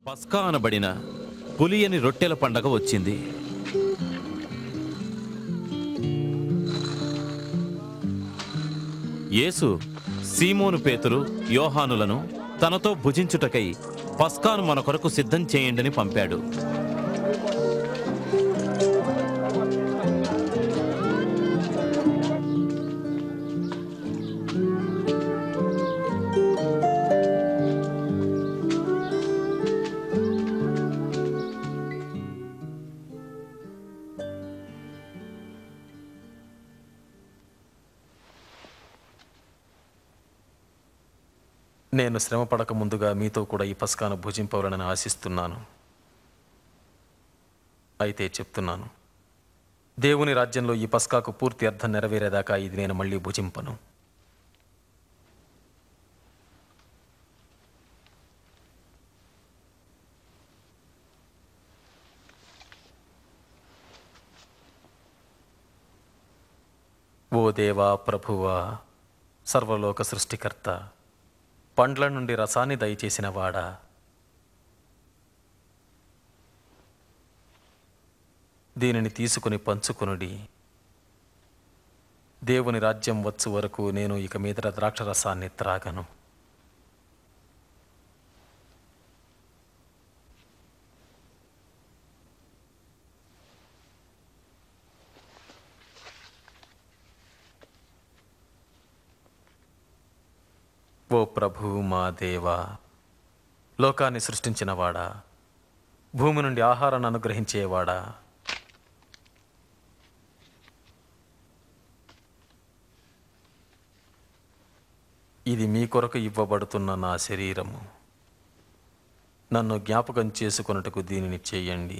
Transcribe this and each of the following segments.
పస్కా అనబడిన పులియని రొట్టెల పండగ వచ్చింది యేసు సీమోను పేతురు యోహానులను తనతో భుజించుటకై పస్కాను మన కొరకు సిద్ధం చేయండని పంపాడు నేను శ్రమ పడక ముందుగా మీతో కూడా ఈ పస్కాను భుజింపవలనని ఆశిస్తున్నాను అయితే చెప్తున్నాను దేవుని రాజ్యంలో ఈ పస్కాకు పూర్తి అర్థం నెరవేరేదాకా ఇది నేను మళ్ళీ భుజింపను ఓ దేవా ప్రభువా సర్వలోక సృష్టికర్త పండ్ల నుండి రసాన్ని దయచేసిన వాడా దీనిని తీసుకుని పంచుకొనుడి దేవుని రాజ్యం వచ్చు వరకు నేను ఇక మీదట ద్రాక్షరసాన్ని త్రాగను ఓ ప్రభు మా దేవా లోకాన్ని సృష్టించినవాడా భూమి నుండి ఆహారాన్ని అనుగ్రహించేవాడా ఇది మీ కొరకు ఇవ్వబడుతున్న నా శరీరము నన్ను జ్ఞాపకం చేసుకొనుటకు దీనిని చేయండి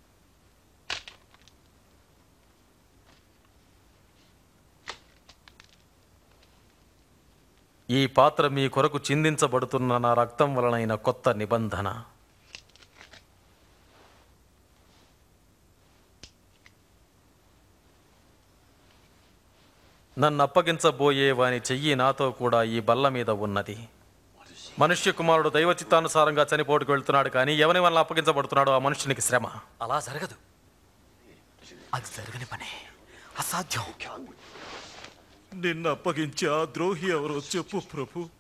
ఈ పాత్ర మీ కొరకు చిందించబడుతున్న నా రక్తం వలనైన కొత్త నిబంధన నన్ను అప్పగించబోయే వాని చెయ్యి నాతో కూడా ఈ బల్ల మీద ఉన్నది మనుష్య కుమారుడు దైవ చిత్తానుసారంగా చనిపోటుకు వెళ్తున్నాడు కానీ ఎవరి వల్ల అప్పగించబడుతున్నాడో ఆ మనుషునికి శ్రమ అలా జరగదు అది జరగని పని అసాధ్యం నిన్ను అప్పగించి ఆ ద్రోహి ఎవరో చెప్పు ప్రభు